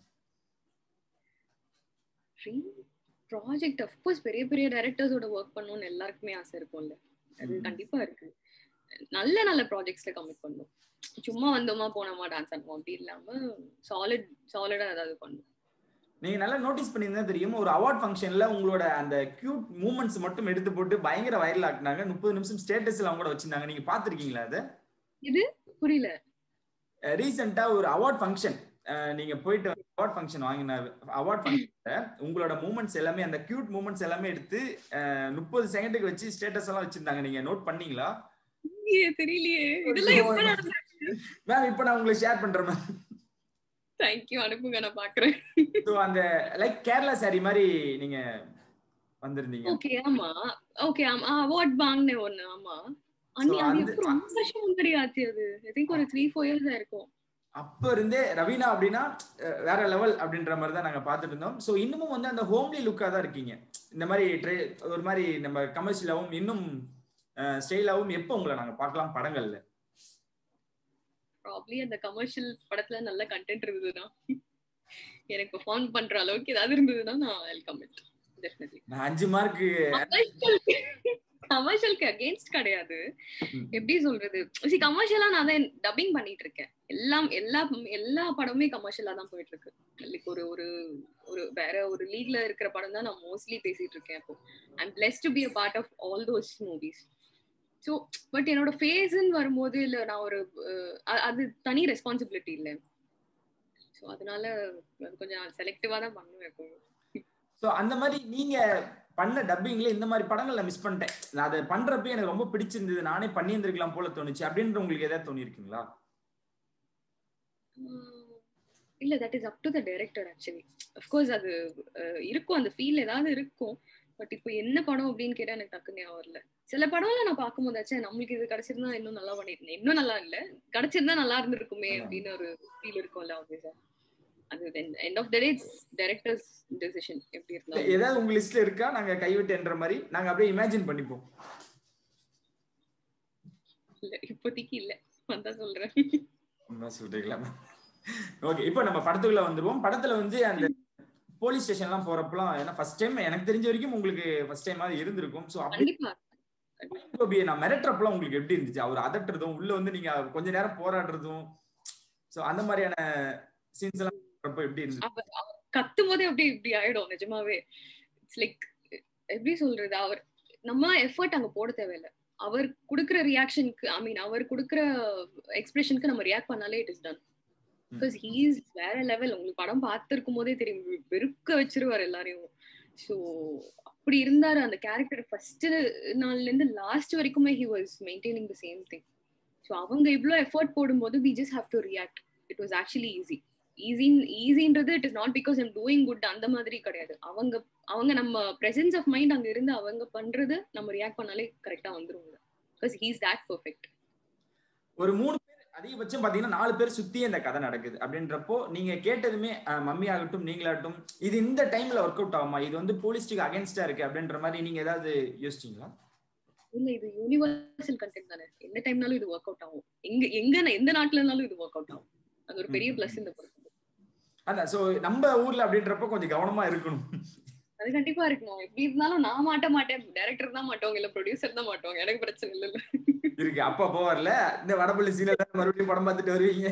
H: ட்ரீம் ப்ராஜெக்ட் அஃப்கோர்ஸ் பெரிய பெரிய டைரக்டர்ஸோட ஒர்க் பண்ணணும்னு எல்லாருக்குமே ஆசை இருக்கும்ல அது
G: ம்.
H: கண்டிப்பா இருக்கு நல்ல நல்ல ப்ராஜெக்ட்ஸ்ல கமிட் பண்ணும் சும்மா வந்தோமா போனோமா டான்ஸ் ஆடுவோம் அப்படி இல்லாம சாலிட் சாலிடா ஏதாவது பண்ணும்
G: நீங்க நல்லா நோட்டீஸ் பண்ணியிருந்தா தெரியும் ஒரு அவார்ட் ஃபங்க்ஷன்ல உங்களோட அந்த கியூட் மூமெண்ட்ஸ் மட்டும் எடுத்து போட்டு பயங்கர வைரல் ஆக்குனாங்க முப்பது நிமிஷம் ஸ்டேட்டஸ்ல அவங்க கூட வச்சிருந்தாங்க நீங்க பாத்திருக்கீங்களா அதை
H: புரியல
G: ரீசெண்டா ஒரு அவார்ட் ஃபங்க்ஷன் நீங்க போயிட்டு அவார்ட் ஃபங்க்ஷன் வாங்கின அவார்ட் ஃபங்க்ஷன்ல உங்களோட மூமெண்ட்ஸ் எல்லாமே அந்த கியூட் மூமெண்ட்ஸ் எல்லாமே எடுத்து முப்பது செகண்டுக்கு வச்சு ஸ்டேட்டஸ் எல்லாம் வச்சிருந்தாங்க நீங்க நோட் பண்ணீங்களா
H: தெரியலையே, தெரியலையே இதெல்லாம் எப்ப நடந்தது
G: மேம் இப்போ நான் உங்களுக்கு ஷேர் பண்றேன் மேம்
H: தேங்க்யூ அனுப்புங்க நான் பாக்குறேன்
G: ஸோ அந்த லைக் கேரளா சாரி மாதிரி நீங்க வந்திருந்தீங்க
H: ஓகே ஆமா ஓகே ஆமா அவார்ட் வாங்கினேன் ஒண்ணு ஆமா அன்னி
G: So,
H: அது
G: அந்த-
H: எப்போ ரொம்ப வருஷம் முன்னாடி ஆச்சு அது ஐ திங்க் ஒரு த்ரீ ஃபோர் இயர்ஸ் இருக்கும்
G: அப்ப இருந்தே ரவீனா அப்படின்னா அஹ், வேற லெவல் அப்படின்ற மாதிரி தான் நாங்க பார்த்துட்டு இருந்தோம் ஸோ இன்னமும் வந்து அந்த ஹோம்லி லுக்கா தான் இருக்கீங்க இந்த மாதிரி ட்ரை- ஒரு மாதிரி நம்ம கமர்ஷியலாவும் இன்னும் ஸ்டைலாவும் எப்போ உங்களை நாங்க பார்க்கலாம் படங்கள்ல
H: ப்ராப்ளி அந்த கமர்ஷியல் படத்துல நல்ல கண்டென்ட் இருந்ததுன்னா எனக்கு பெர்ஃபார்ம் பண்ற அளவுக்கு ஏதாவது இருந்ததுன்னா நான் வெல்கம் இட் டெஃபினெட்லி
G: நான் அஞ்சு மார்க்
H: கமர்ஷியலுக்கு அகேன்ஸ்ட் கிடையாது
G: ம்.
H: எப்படி சொல்றது சி கமர்ஷியலா நான் தான் டப்பிங் பண்ணிட்டு இருக்கேன் எல்லாம் எல்லா எல்லா படமுமே கமர்ஷியலா தான் போயிட்டு இருக்கு லைக் ஒரு ஒரு ஒரு வேற ஒரு லீக்ல இருக்கிற படம் தான் நான் மோஸ்ட்லி பேசிட்டு இருக்கேன் இப்போ I'm blessed to be a part of all those movies so but என்னோட ஃபேஸ்ன்னு வரும்போது இல்ல நான் ஒரு அஹ், அ- அது தனி ரெஸ்பான்சிபிலிட்டி இல்லை ஸோ அதனால அது கொஞ்சம் செலக்டிவா தான் பண்ணுவேன் எப்பவும்
G: ஸோ அந்த மாதிரி நீங்க பண்ண டப்பிங்ல இந்த மாதிரி படங்கள் நான் மிஸ் பண்ணிட்டேன் நான் அதை பண்றப்ப எனக்கு ரொம்ப பிடிச்சிருந்தது நானே பண்ணியிருந்திருக்கலாம் போல தோணுச்சு அப்படின்ற உங்களுக்கு ஏதாவது தோணி இருக்குங்களா
H: உம், இல்ல that is up to the director actually of course அது அஹ், இருக்கும் அந்த ஃபீல் ஏதாவது இருக்கும் பட் இப்போ என்ன படம் அப்படின்னு கேட்டா எனக்கு டக்குன்னு ஞாபகம் வரல சில படம்ல நான் பார்க்கும்போதாச்சும் நம்மளுக்கு இது கிடைச்சிருந்தா இன்னும் நல்லா பண்ணிருந்தேன் இன்னும் நல்லா இல்ல கிடைச்சிருந்தா நல்லா இருந்திருக்குமே அப்படின்னு ஒரு ஃபீல் இருக்கும்ல ஆப்வியஸா அது end of the day it's director's decision எப்படி இருந்தாலும்
G: ஏதாவது உங்க லிஸ்ட்ல இருக்கா நாங்க கைவிட்டுன்ற மாதிரி நாங்க அப்படியே இமேஜின் பண்ணிப்போம்
H: இல்ல இப்போதைக்கு இல்ல வந்தா சொல்றேன்
G: உண்மை சொல்றீங்களா ஓகே இப்போ நம்ம படத்துக்குள்ள வந்துருவோம் படத்துல வந்து அந்த போலீஸ் ஸ்டேஷன்லாம் போறப்பலாம் ஏன்னா ஃபர்ஸ்ட் டைம் எனக்கு தெரிஞ்ச வரைக்கும் உங்களுக்கு ஃபர்ஸ்ட் டைம் அது இருந்திருக்கும் ஸோ அப்படி
H: கண்டிப்பா
G: கோபியை நான் மிரட்டுறப்பலாம் உங்களுக்கு எப்படி இருந்துச்சு அவர் அதட்டுறதும் உள்ள வந்து நீங்க கொஞ்ச நேரம் போராடுறதும் ஸோ அந்த மாதிரியான சீன்ஸ் எல்லாம் பார்க்கறப்ப எப்படி இருந்துச்சு
H: அவர் அவர் கத்தும் போதே அப்படி இப்படி ஆயிடும் நிஜமாவே இட்ஸ் லைக் எப்படி சொல்றது அவர் நம்ம எஃபர்ட் அங்க போட தேவையில்ல அவர் கொடுக்குற ரியாக்ஷனுக்கு ஐ மீன் அவர் கொடுக்குற எக்ஸ்பிரஷனுக்கு நம்ம ரியாக்ட் பண்ணாலே it is done because he's வேற லெவல் உங்களுக்கு படம் பார்த்திருக்கும் போதே தெரியும் வெ- வெறுக்க வச்சிருவார் எல்லாரையும் ஸோ அப்படி இருந்தாரு அந்த கேரக்டர் ஃபர்ஸ்ட் நாள்ல இருந்து லாஸ்ட் வரைக்குமே he was maintaining the same thing so அவங்க இவ்வளோ எஃபர்ட் போடும்போது we just have to react it was actually easy ஈஸின் ஈஸின்றது it is not because I'm doing good அந்த மாதிரி கிடையாது அவங்க அவங்க நம்ம பிரசன்ஸ் ஆஃப் மைண்ட் அங்க இருந்து அவங்க பண்றது நம்ம ரியாக்ட் பண்ணாலே கரெக்டா வந்துருவாங்க பிகாஸ் ஹீஸ் தட் பெர்ஃபெக்ட்
G: ஒரு மூணு பேர் அதிகபட்சம் பாத்தீங்கன்னா நாலு பேர் சுத்தி இந்த கதை நடக்குது அப்படின்றப்போ நீங்க கேட்டதுமே அஹ், மம்மி ஆகட்டும் நீங்களாகட்டும் இது இந்த டைம்ல ஒர்க் அவுட் ஆகுமா இது வந்து போலீஸ்டிக் அகேன்ஸ்டா இருக்கு அப்படின்ற மாதிரி நீங்க ஏதாவது யோசிச்சீங்களா
H: இல்ல இது யூனிவர்சல் கண்டென்ட் தானே எந்த டைம்னாலும் இது ஒர்க் அவுட் ஆகும் எங்க எங்க எந்த நாட்டுல இருந்தாலும் இது ஒர்க் அவுட் ஆகும் அது ஒரு பெரிய
G: ம்,
H: பிளஸ்
G: ம்.
H: இந்த படத்துக்கு
G: அதான் சோ நம்ம ஊர்ல அப்படின்றப்போ கொஞ்சம் கவனமா இருக்கணும்
H: அது கண்டிப்பா இருக்கணும் எப்படி இருந்தாலும் நான் மாட்ட மாட்டேன் டைரக்டர் தான் மாட்டோங்க இல்ல ப்ரொடியூசர் தான் மாட்டோங்க எனக்கு பிரச்சனை இல்ல
G: இருக்கு அப்பா போவார்ல இந்த வடபள்ளி சீனியர் மறுபடியும் படம் பார்த்துட்டு வருவீங்க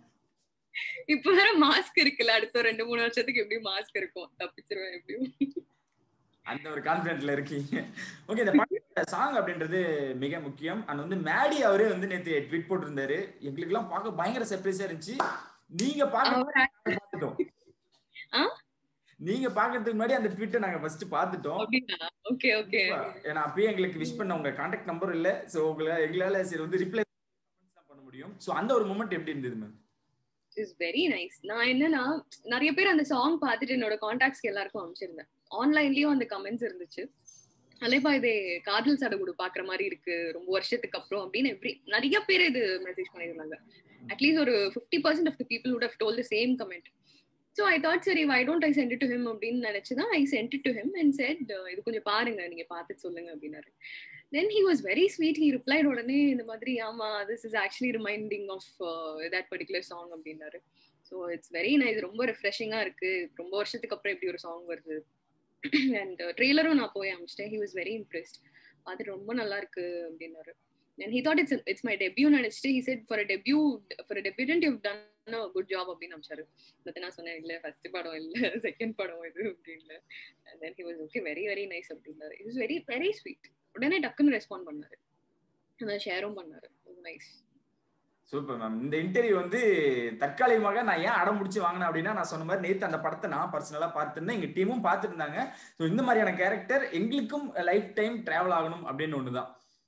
H: இப்ப வேற மாஸ்க் இருக்குல்ல அடுத்த ரெண்டு மூணு வருஷத்துக்கு எப்படியும் மாஸ்க் இருக்கும் தப்பிச்சிருவேன் எப்படியும்
G: அந்த ஒரு கான்பிடென்ட்ல இருக்கீங்க ஓகே இந்த படத்தோட சாங் அப்படின்றது மிக முக்கியம் அண்ட் வந்து மேடி அவரே வந்து நேத்து ட்வீட் போட்டிருந்தாரு எங்களுக்கு எல்லாம் பார்க்க பயங்கர சர்ப்ரைஸா இருந்துச்சு நீங்க பார்க்க
H: அவர்
G: பார்த்துட்டோம்
H: ஆ?
G: நீங்க பாக்குறதுக்கு முன்னாடி அந்த ட்வீட்டை நாங்க ஃபர்ஸ்ட் பார்த்துட்டோம்
H: அப்படின்னா ஓகே ஓகே
G: ஏன்னா அப்பயே எங்களுக்கு விஷ் பண்ண உங்க கான்டாக்ட் நம்பர் இல்ல சோ உங்களை எங்களால சரி வந்து ரிப்ளை பண்ண முடியும் சோ அந்த ஒரு மூமெண்ட் எப்படி இருந்தது மேம்
H: இஸ் வெரி நைஸ் நான் என்னன்னா நிறைய பேர் அந்த சாங் பார்த்துட்டு என்னோட காண்டாக்ட்ஸ்க்கு எல்லாருக்கும் அனுப்பிச்சிருந்தேன் ஆன்லைன்லயும் அந்த கமெண்ட்ஸ் இருந்துச்சு அலைபா இது காதல் சடகுடு பாக்குற மாதிரி இருக்கு ரொம்ப வருஷத்துக்கு அப்புறம் அப்படின்னு எவ்ரி நிறைய பேர் இது மெசேஜ் பண்ணியிருந்தாங்க அட்லீஸ்ட் ஒரு fifty percent of the people would have told the same comment so I thought சரி I don't I sent to him அப்படின்னு நினைச்சுதான் I sent to him and said இது கொஞ்சம் பாருங்க நீங்க பார்த்துட்டு சொல்லுங்க அப்படின்னாரு then he was very sweet he replied உடனே இந்த மாதிரி ஆமா this is actually reminding of that particular song அப்படின்னாரு ஸோ இட்ஸ் வெரி நைஸ் ரொம்ப ரெஃப்ரெஷிங்கா இருக்கு ரொம்ப வருஷத்துக்கு அப்புறம் இப்படி ஒரு சாங் வருது அண்ட் ட்ரெய்லரும் நான் போய் அமிச்சிட்டேன் ஹி வாஸ் வெரி இம்ப்ரெஸ்ட் பார்த்துட்டு ரொம்ப நல்லா இருக்கு அப்படின்னாரு and he thought it's it's my debut நினைச்சிட்டு he said for debut for debutant you done good job அப்படின்னு அமிச்சாரு பட் நான் சொன்னேன் இல்ல ஃபர்ஸ்ட் படம் இல்ல செகண்ட் படம் இது அப்படின்னு and then he was okay very very nice அப்படின்னாரு இட் வெரி வெரி ஸ்வீட் உடனே டக்குன்னு ரெஸ்பாண்ட் பண்ணாரு அதான் ஷேரும் பண்ணாரு நைஸ்
G: சூப்பர் மேம் இந்த இன்டர்வியூ வந்து தற்காலிகமாக நான் ஏன் அடம் முடிச்சு வாங்கினேன் அப்படின்னா நான் சொன்ன மாதிரி நேத்து அந்த படத்தை நான் பர்சனலா பார்த்திருந்தேன் எங்க டீமும் பார்த்துட்டு இருந்தாங்க ஸோ இந்த மாதிரியான கேரக்டர் எங்களுக்கும் லைஃப் டைம் டிராவல் ஆகணும் அப்படின்னு ஒண்ணுதான்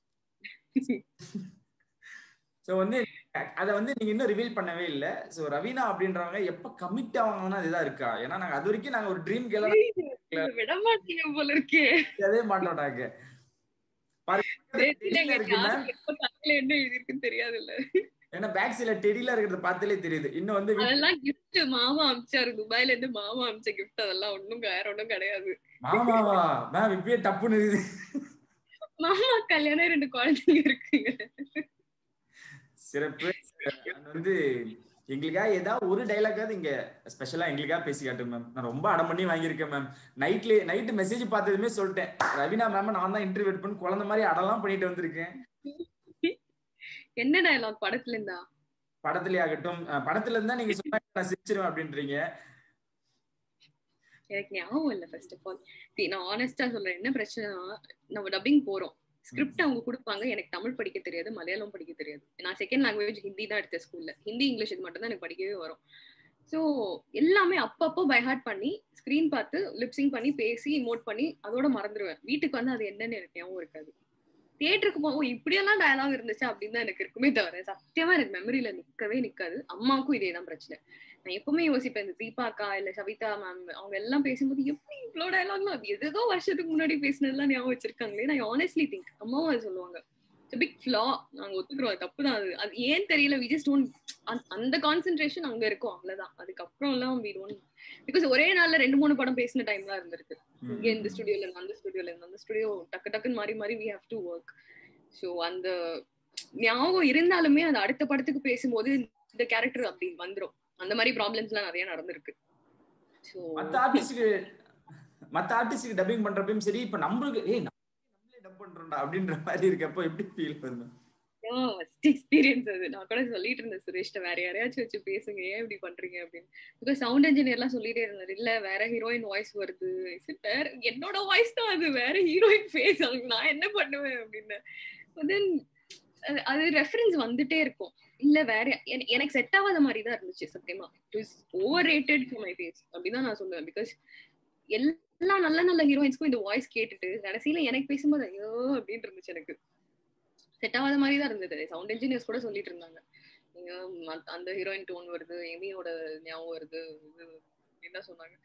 G: ஸோ வந்து அதை வந்து நீங்க இன்னும் ரிவீல் பண்ணவே இல்லை ஸோ ரவீனா அப்படின்றவங்க எப்ப கமிட் ஆவாங்கன்னா இதுதான் இருக்கா ஏன்னா நாங்க அது வரைக்கும் நாங்க ஒரு ட்ரீம் கேலாம்
H: விட மாட்டீங்க போல இருக்கே
G: அதே மாட்டோம் நாங்க பாருங்க,
H: தெரியல
G: டெல்லியில இருக்கு ma'am.
H: யாருக்கு எப்ப தலையில என்ன எழுதிருக்குன்னு தெரியாது இல்ல
G: ஏன்னா பேக் சைட்ல டெடில இருக்கிறத பார்த்தாலே தெரியுது இன்னும் வந்து வீ-
H: அதெல்லாம் கிஃப்ட் மாமா அமிச்சாரு துபாயில இருந்து மாமா அமிச்ச கிஃப்ட் அதெல்லாம் ஒண்ணும் வேற ஒண்ணும் கிடையாது
G: மாமாவா மேம் இப்பயே டப்புன்னு இருக்குது
H: மாமா கல்யாணம் ரெண்டு குழந்தைங்க இருக்குங்க
G: சிறப்பு நான் வந்து எங்களுக்காக ஏதாவது ஒரு டைலாக்காவது இங்க ஸ்பெஷலா எங்களுக்காக பேசி காட்டுங்க மேம் நான் ரொம்ப அடம் பண்ணி வாங்கியிருக்கேன் மேம் நைட்ல நைட்டு மெசேஜ் பார்த்ததுமே சொல்லிட்டேன் ரவினா மேம் நான் தான் இன்டர்வியூ பண்ணி குழந்தை மாதிரி அடலாம் பண்ணிட்டு வந்திருக்கேன்
H: என்ன டயலாக் படத்துல இருந்தா
G: படத்துலயே ஆகட்டும் அஹ் படத்துல இருந்தா நீங்க சொன்னா நான் சிரிச்சிருவேன் அப்படின்றீங்க
H: எனக்கு ஞாபகம் இல்ல ஃபர்ஸ்ட் ஆஃப் ஆல் நான் ஆனஸ்டா சொல்றேன் என்ன பிரச்சனைனா நம்ம டப்பிங் போறோம் ஸ்கிரிப்ட் அவங்க கொடுப்பாங்க எனக்கு தமிழ் படிக்க தெரியாது மலையாளம் படிக்க தெரியாது நான் செகண்ட் லாங்குவேஜ் ஹிந்தி தான் எடுத்தேன் ஸ்கூல்ல ஹிந்தி இங்கிலீஷ் இது மட்டும் தான் எனக்கு படிக்கவே வரும் ஸோ எல்லாமே அப்பப்போ பைஹார்ட் பண்ணி ஸ்க்ரீன் பார்த்து லிப்சிங் பண்ணி பேசி இமோட் பண்ணி அதோட மறந்துடுவேன் வீட்டுக்கு வந்து அது என்னன்னு எனக்கு ஞாபகம் இருக்காது தியேட்டருக்கு போகும் இப்படியெல்லாம் டயலாக் இருந்துச்சு அப்படின்னு தான் எனக்கு இருக்குமே தவிர சத்தியமா எனக்கு மெமரியில நிக்கவே நிக்காது அம்மாவுக்கும் இதே தான் பிரச்சனை நான் எப்பவுமே யோசிப்பேன் இந்த தீபாக்கா இல்ல சவிதா மேம் அவங்க எல்லாம் பேசும்போது எப்படி இவ்வளோ டயலாக்லாம் அது எதோ வருஷத்துக்கு முன்னாடி பேசினதெல்லாம் ஞாபகம் வச்சிருக்காங்களே நான் ஆனஸ்ட்லி திங்க் அம்மாவும் அது சொல்லுவாங்க பிக் ஃபிளா நாங்க ஒத்துக்கிறோம் அது தப்பு தான் அது அது ஏன் தெரியல வி ஜஸ்ட் டோன்ட் அந்த கான்சென்ட்ரேஷன் அங்க இருக்கும் அவ்வளவுதான் அதுக்கப்புறம் எல்லாம் வி டோன்ட் பிகாஸ் ஒரே நாள்ல ரெண்டு மூணு படம் பேசின டைம்லாம் இருந்திருக்கு இங்க இந்த ஸ்டுடியோல இருந்து அந்த ஸ்டுடியோல இருந்து அந்த ஸ்டுடியோ டக்கு டக்குன்னு மாறி மாறி we have to work so அந்த ஞாபகம் இருந்தாலுமே அது அடுத்த படத்துக்கு பேசும்போது இந்த கேரக்டர் அப்படி வந்துரும் அந்த மாதிரி ப்ராப்ளம்ஸ் எல்லாம் நிறைய நடந்திருக்கு ஸோ
G: மத்த ஆர்டிஸ்டுக்கு மத்த ஆர்டிஸ்டுக்கு டப்பிங் பண்றப்பயும் சரி இப்ப நம்மளுக்கு ஏய் நம்மளே டப் பண்றோம்டா அப்படின்ற மாதிரி இருக்கப்போ எப்படி ஃபீல் பண்ணும்
H: ஃபர்ஸ்ட் எக்ஸ்பீரியன்ஸ் அது நான் கூட சொல்லிட்டு இருந்தேன் சுரேஷ்ட வேற யாரையாச்சும் வச்சு பேசுங்க ஏன் இப்படி பண்றீங்க அப்படின்னு பிகாஸ் சவுண்ட் இன்ஜினியர்லாம் சொல்லிட்டே இருந்தாரு இல்ல வேற ஹீரோயின் வாய்ஸ் வருது I said, வேற என்னோட வாய்ஸ் தான் அது வேற ஹீரோயின் ஃபேஸ் அதுக்கு நான் என்ன பண்ணுவேன் அப்படின்னு தென் அது ரெஃபரன்ஸ் வந்துட்டே இருக்கும் இல்ல வேற என- எனக்கு செட் ஆகாத மாதிரி தான் இருந்துச்சு சத்தியமா it is overrated to my phase அப்படிதான் நான் சொல்லுவேன் பிகாஸ் எல்லா நல்ல நல்ல ஹீரோயின்ஸ்க்கும் இந்த வாய்ஸ் கேட்டுட்டு கடைசியில எனக்கு பேசும்போது ஐயோ அப்படின்னு இருந்துச்சு எனக்கு செட் ஆகாத மாதிரி தான் இருந்தது சவுண்ட் இன்ஜினியர்ஸ் கூட சொல்லிட்டு இருந்தாங்க நீங்க மத்- அந்த ஹீரோயின் டோன் வருது எமியோட ஞாபகம் வருது இது என்ன சொன்னாங்க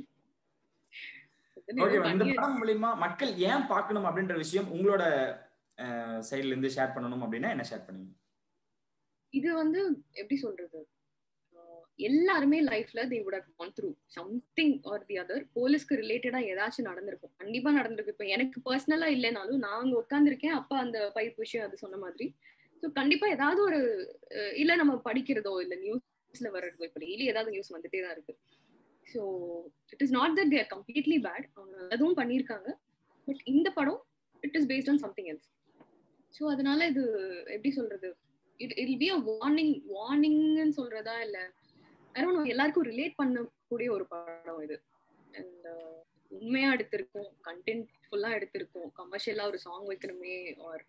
G: ஓகே இந்த படம் மூலியமா மக்கள் ஏன் பார்க்கணும் அப்படின்ற விஷயம் உங்களோட சைடுல இருந்து ஷேர் பண்ணணும் அப்படின்னா என்ன ஷேர் பண்ணுவீங்க
H: இது வந்து எப்படி சொல்றது ஆஹ் எல்லாருமே லைஃப்ல they would have gone through something or the other போலீஸ்க்கு ரிலேட்டடா ஏதாச்சும் நடந்திருக்கும் கண்டிப்பா நடந்திருக்கு இப்ப எனக்கு பர்சனலா இல்லைனாலும் நான் அங்க உட்காந்துருக்கேன் அப்பா அந்த பைப் விஷயம் அது சொன்ன மாதிரி ஸோ கண்டிப்பா ஏதாவது ஒரு அஹ் இல்ல நம்ம படிக்கிறதோ இல்ல நியூஸ்ல வர்றதோ இப்ப டெய்லி ஏதாவது நியூஸ் வந்துட்டே தான் இருக்கு so it is not that there completely bad அவங்க நல்லதும் பண்ணியிருக்காங்க பட் இந்த படம் it is based on something else so அதனால இது எப்படி சொல்றது it'll be a warning வார்னிங்னு சொல்றதா இல்ல யாரும் எல்லாருக்கும் ரிலேட் பண்ணக்கூடிய ஒரு படம் இது அண்ட் உண்மையா எடுத்திருக்கோம் கண்டென்ட் ஃபுல்லா எடுத்திருக்கோம் கமர்ஷியலா ஒரு சாங் வைக்கணுமே ஆர்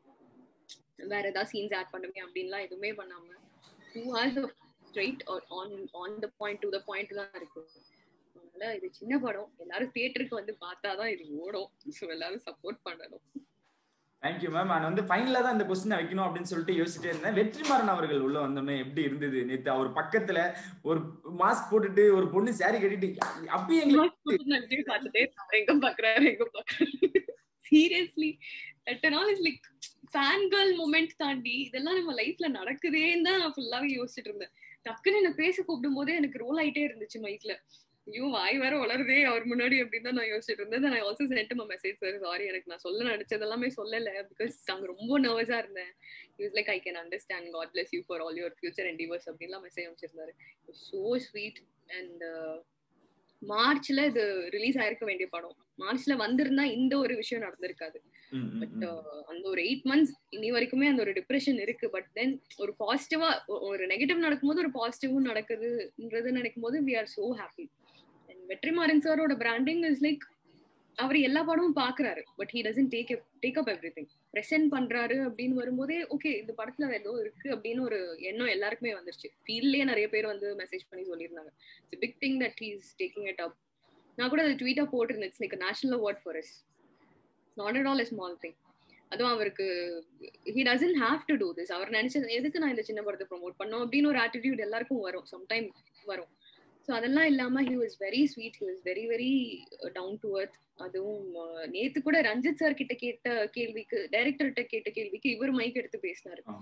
H: வேற ஏதாவது சீன்ஸ் ஆட் பண்ணுமே அப்படின்லாம் எதுவுமே பண்ணாம two hours of straight on on the point to the point தான் இருக்கு அதனால இது சின்ன படம் எல்லாரும் தியேட்டருக்கு வந்து பார்த்தாதான் இது ஓடும் ஸோ எல்லாரும் சப்போர்ட் பண்ணணும்
G: தேங்க்யூ மேம் நான் வந்து ஃபைனலா தான் இந்த கொஸ்டினை வைக்கணும் அப்படின்னு சொல்லிட்டு யோசிச்சுட்டே இருந்தேன் வெற்றிமாறன் அவர்கள் உள்ள வந்தோடனே எப்படி இருந்தது நேத்து அவர் பக்கத்துல ஒரு மாஸ்க் போட்டுட்டு ஒரு பொண்ணு saree கட்டிட்டு அப்பயே எங்களுக்கு
H: பார்த்துட்டே இருக்காரு. எங்க பாக்குறாரு எங்க பாக்குறாரு seriously that all is like fan girl moment தாண்டி இதெல்லாம் நம்ம லைஃப்ல நடக்குதேன்னு தான் நான் ஃபுல்லாவே யோசிச்சுட்டு இருந்தேன் டக்குன்னு என்ன பேச கூப்பிடும் போதே எனக்கு ரோல் ஆயிட்டே இருந்துச்சு மைக்ல ஐயோ வாய் வேற வளருதே அவர் முன்னாடி அப்படின்னு தான் நான் யோசிச்சுட்டு இருந்தேன் நான் also sent my message sir sorry எனக்கு நான் சொல்ல நினைச்சது எல்லாமே சொல்லல பிகாஸ் அங்க ரொம்ப நர்வஸா இருந்தேன் use like I can understand God bless you for all your future endeavours அப்படின்லாம் மெசேஜ் அமைச்சிருந்தாரு ஸோ ஸ்வீட் அண்ட் மார்ச்ல இது ரிலீஸ் ஆயிருக்க வேண்டிய படம் மார்ச்ல வந்திருந்தா இந்த ஒரு விஷயம் நடந்திருக்காது
G: ம், ம்,
H: பட்
G: ம்.
H: அந்த ஒரு எயிட் மந்த்ஸ் இனி வரைக்குமே அந்த ஒரு டிப்ரெஷன் இருக்கு பட் தென் ஒரு பாசிட்டிவா ஒரு நெகட்டிவ் நடக்கும்போது ஒரு பாசிட்டிவும் நடக்குதுன்றது நினைக்கும் போது we are so happy and Vetrimaaran சாரோட பிராண்டிங் இஸ் லைக் அவர் எல்லா படமும் பாக்குறாரு but he doesn't take take up everything present பண்றாரு அப்படின்னு வரும்போதே ஓகே இந்த படத்துல ஏதோ இருக்கு அப்படின்னு ஒரு எண்ணம் எல்லாருக்குமே வந்துருச்சு ஃபீல்ட்லயே நிறைய பேர் வந்து மெசேஜ் பண்ணி சொல்லியிருந்தாங்க it's big thing that he's taking it up நான் கூட அது ட்வீட்டா போட்டிருந்தேன் it's like national award for is not at all a small thing அதுவும் அவருக்கு he doesn't have to do this அவர் நினைச்சது எதுக்கு நான் இந்த சின்ன படத்தை ப்ரோமோட் பண்ணோம் அப்படின்னு ஒரு ஆட்டிடியூட் எல்லாருக்கும் வரும் சம்டைம் வரும் ஸோ அதெல்லாம் இல்லாம he was very sweet he was very very down to earth அதுவும் அஹ், நேத்து கூட ரஞ்சித் சார் கிட்ட கேட்ட கேள்விக்கு டைரக்டர்கிட்ட கேட்ட கேள்விக்கு இவர் மைக் எடுத்து பேசினாரு
G: ஆ.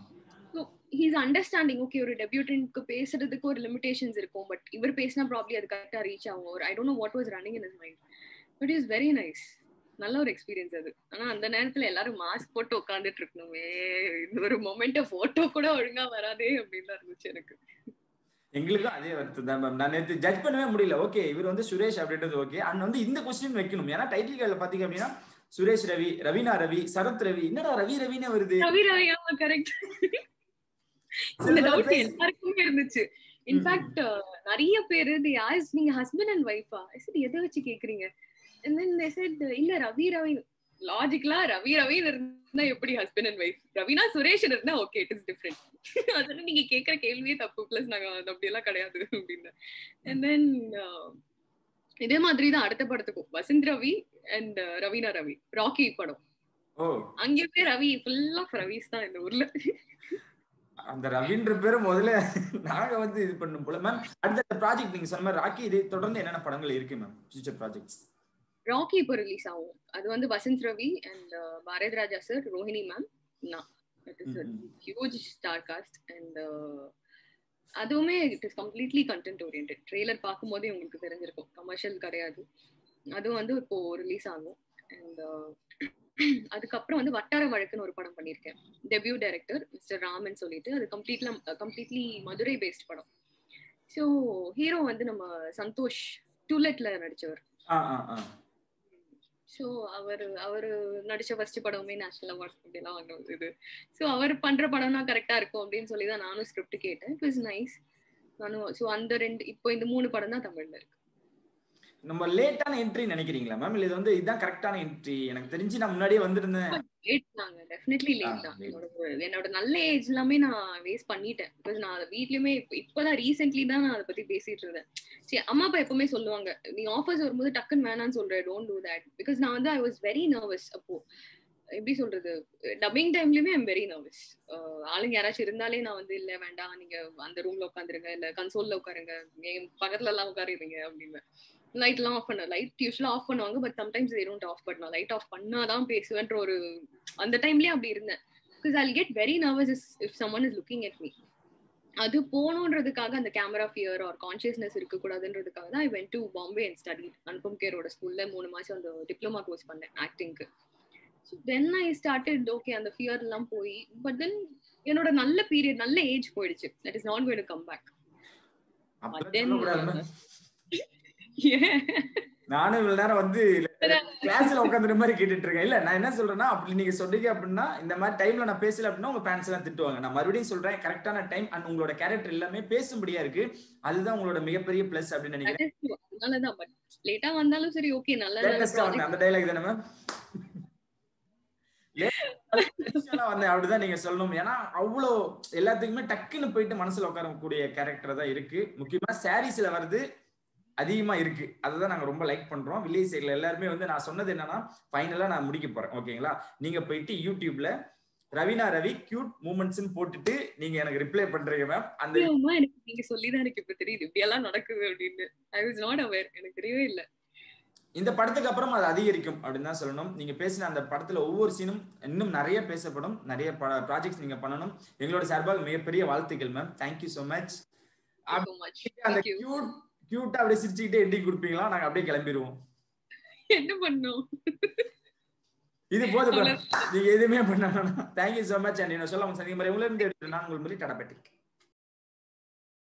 H: ஹீஸ் அண்டர்ஸ்டாண்டிங் ஓகே ஒரு டெபியூட்டன்ட்க்கு பேசுறதுக்கு ஒரு லிமிடேஷன்ஸ் இருக்கும் பட் இவர் பேசினா ப்ராப்ளி அது கரெக்டா ரீச் ஆகும் ஒரு I don't know what was running in is mind but is very nice நல்ல ஒரு எக்ஸ்பீரியன்ஸ் அது ஆனா அந்த நேரத்துல எல்லாரும் மாஸ்க் போட்டு உட்காந்துட்டு இருக்கணுமே இந்த ஒரு மொமெண்ட போட்டோ கூட ஒழுங்கா வராதே அப்படின்னு தான் இருந்துச்சு எனக்கு
G: எங்களுக்கும் அதே வருத்தம் தான் மேம் நான் நேற்று ஜட்ஜ் பண்ணவே முடியல ஓகே இவர் வந்து சுரேஷ் அப்படின்றது ஓகே அண்ட் வந்து இந்த கொஸ்டின் வைக்கணும் ஏன்னா டைட்டில் கார்டில் பாத்தீங்க அப்படின்னா சுரேஷ் ரவி ரவீனா ரவி சரத் ரவி என்னடா ரவி ரவினே வருது
H: ரவி ரவி ஆமா கரெக்ட் இந்த டவுட் எல்லாருக்குமே இருந்துச்சு இன்ஃபேக்ட் நிறைய பேரு தி ஆஸ் நீங்க ஹஸ்பண்ட் அண்ட் ஒய்ஃபா சரி எதை வச்சு கேக்குறீங்க and then they said இல்ல ரவி ரவி லாஜிக்கலா ரவி ரவி இருந்தா எப்படி husband and wife Raveena Suresh இருந்தா ஓகே இட் இஸ் டிஃப்ரெண்ட் அதெல்லாம் நீங்க கேக்குற கேள்வியே தப்பு பிளஸ் நாங்க அது அப்படியெல்லாம் கிடையாது அப்படின்னு அண்ட் தென் இதே மாதிரி தான் அடுத்த படத்துக்கும் வசந்த் ரவி அண்ட் ரவீனா ரவி ராக்கி படம்
G: ஓ
H: அங்கேயுமே ரவி ஃபுல் ஆஃப் ரவிஸ் தான் இந்த ஊர்ல
G: அந்த ரவின்ற பேரு முதல்ல நாங்க வந்து இது பண்ணும் போல மேம் அடுத்த ப்ராஜெக்ட் நீங்க சொன்ன மாதிரி ராக்கி இதை தொடர்ந்து என்னென்ன படங்கள் இருக்கு மேம் ஃபியூச்சர் ப்ராஜெக்ட்ஸ்
H: ராக்கி இப்போ ரிலீஸ் ஆகும் அது வந்து Vasanth Ravi and Bharath Raja sir Rohini ma'am நான் it is huge star cast and அதுவுமே it is completely content oriented trailer பார்க்கும்போதே உங்களுக்கு தெரிஞ்சிருக்கும் கமர்ஷியல் கிடையாது அதுவும் வந்து இப்போ ரிலீஸ் ஆகும் அண்ட் அதுக்கப்புறம் வந்து வட்டார வழக்குன்னு ஒரு படம் பண்ணியிருக்கேன் டெபியூ டைரக்டர் மிஸ்டர் ராமன் சொல்லிட்டு அது கம்ப்ளீட்ல கம்ப்ளீட்லி மதுரை பேஸ்ட் படம் ஸோ ஹீரோ வந்து நம்ம சந்தோஷ் டூலெட்ல நடிச்சவர்
G: ஆ ஆ ஆ
H: ஸோ அவர் அவர் நடிச்ச ஃபர்ஸ்ட் படமுமே நேஷனல் அவார்ட் அப்படிலாம் வாங்கினது இது ஸோ அவர் பண்ற படம்னா கரெக்டா இருக்கும் அப்படின்னு சொல்லி தான் நானும் ஸ்கிரிப்ட் கேட்டேன் இட் வாஸ் நைஸ் நானும் ஸோ அந்த ரெண்டு இப்போ இந்த மூணு படம் தான் தமிழ்ல இருக்கு
G: நம்ம லேட்டான என்ட்ரி நினைக்கிறீங்களா மேம் இல்ல இது வந்து இதுதான் கரெக்டான என்ட்ரி எனக்கு தெரிஞ்சு நான் முன்னாடியே வந்திருந்தேன்
H: லேட் தாங்க டெஃபினெட்லி லேட்
G: ஆ,
H: தான்
G: late.
H: என்னோட என்னோட நல்ல ஏஜ் எல்லாமே நான் வேஸ்ட் பண்ணிட்டேன் பிகாஸ் நான் அதை வீட்லயுமே இப்ப- இப்பதான் ரீசென்ட்லி தான் நான் அதை பத்தி பேசிட்டு இருந்தேன் சரி அம்மா அப்பா எப்பவுமே சொல்லுவாங்க நீ ஆஃபர்ஸ் வரும்போது டக்குன்னு வேணாம்னு சொல்ற டோன்ட் டூ தட் பிகாஸ் நான் வந்து ஐ வாஸ் வெரி நர்வஸ் அப்போ எப்படி சொல்றது டப்பிங் டைம்லயுமே ஐம் வெரி நர்வஸ் ஆளுங்க யாராச்சும் இருந்தாலே நான் வந்து இல்ல வேண்டாம் நீங்க அந்த ரூம்ல உட்காந்துருங்க இல்ல கன்சோல்ல உட்காருங்க என் பக்கத்துல எல்லாம் உட்காருறீங்க அப்படின்னு லைட் எல்லாம் ஆஃப் பண்ண லைட் யூஸ்வலா ஆஃப் பண்ணுவாங்க but sometimes they don't off பண்ணலாம் லைட் ஆஃப் பண்ணாதான் பேசுவேன்ற ஒரு அந்த டைம்லயே அப்படி இருந்தேன் because I get very nervous is if someone is looking at me அது போகணுன்றதுக்காக அந்த கேமரா ஃபியர் ஆர் கான்சியஸ்னஸ் இருக்கக்கூடாதுன்றதுக்காக தான் I went to Bombay and study Anupam கேரோட ஸ்கூல்ல மூணு மாசம் அந்த டிப்ளமா கோர்ஸ் பண்ணேன் ஆக்டிங்க்கு so then I started okay அந்த ஃபியர் எல்லாம் போய் பட் தென் என்னோட நல்ல பீரியட் நல்ல ஏஜ் போயிடுச்சு that is not going to come back
G: அப்படி
H: then-
G: சொல்லக்கூடாது மேம் நானும் இவ்வளவு நேரம் வந்து கிளாஸ்ல உட்காந்துற மாதிரி கேட்டுட்டு இருக்கேன் இல்ல நான் என்ன சொல்றேன்னா அப்படி நீங்க சொன்னீங்க அப்படின்னா இந்த மாதிரி டைம்ல நான் பேசல அப்படின்னா உங்க ஃபேன்ஸ் எல்லாம் திட்டுவாங்க நான் மறுபடியும் சொல்றேன் கரெக்டான டைம் அண்ட் உங்களோட கேரக்டர் எல்லாமே பேசும்படியா இருக்கு அதுதான் உங்களோட மிகப்பெரிய பிளஸ் அப்படின்னு நினைக்கிறேன்
H: அதனாலதான் பட் லேட்டா வந்தாலும் சரி ஓகே நல்ல நல்ல
G: லேட்டஸ்டா வந்தேன்
H: project
G: அந்த டைலாக் தானே மேம் வந்தேன் அப்படிதான் நீங்க சொல்லணும் ஏன்னா அவ்வளோ எல்லாத்துக்குமே டக்குன்னு போயிட்டு மனசுல உட்காரக்கூடிய கேரக்டர் தான் இருக்கு முக்கியமா சாரீஸ்ல வருது அதிகமா இருக்கு அதுதான் நாங்க ரொம்ப லைக் பண்றோம் வில்லேஜ் சைட்ல எல்லாருமே வந்து நான் சொன்னது என்னன்னா ஃபைனலா நான் முடிக்க போறேன் ஓகேங்களா நீங்க போயிட்டு யூடியூப்ல ரவீனா ரவி கியூட் மூமெண்ட்ஸ் போட்டுட்டு நீங்க எனக்கு ரிப்ளை பண்றீங்க மேம் அந்த
H: நிச்சயமா எனக்கு நீங்க சொல்லிதான் எனக்கு இப்ப தெரியுது இப்படி எல்லாம் நடக்குது அப்படின்னு ஐ வாஸ் நாட் அவேர் எனக்கு தெரியவே இல்ல
G: இந்த படத்துக்கு அப்புறம் அது அதிகரிக்கும் அப்படின்னு தான் சொல்லணும் நீங்க பேசின அந்த படத்துல ஒவ்வொரு சீனும் இன்னும் நிறைய பேசப்படும் நிறைய ப்ராஜெக்ட்ஸ் நீங்க பண்ணணும் எங்களோட சார்பாக மிகப்பெரிய வாழ்த்துக்கள் ma'am thank you so much
H: so much
G: அந்த
H: Thank you.
G: கியூட் கியூட்டா அப்படியே சிரிச்சுக்கிட்டே எட்டி கொடுப்பீங்களா நாங்க அப்படியே கிளம்பிடுவோம்
H: என்ன பண்ணும்
G: இது போதும் ma'am. நீங்க எதுவுமே பண்ண வேணாம் தேங்க்யூ so மச் அண்ட் என்ன சொல்ல சந்திக்கும் முறை உங்களை இருந்து நான் உங்களுக்கு டாடா பேட்டிக்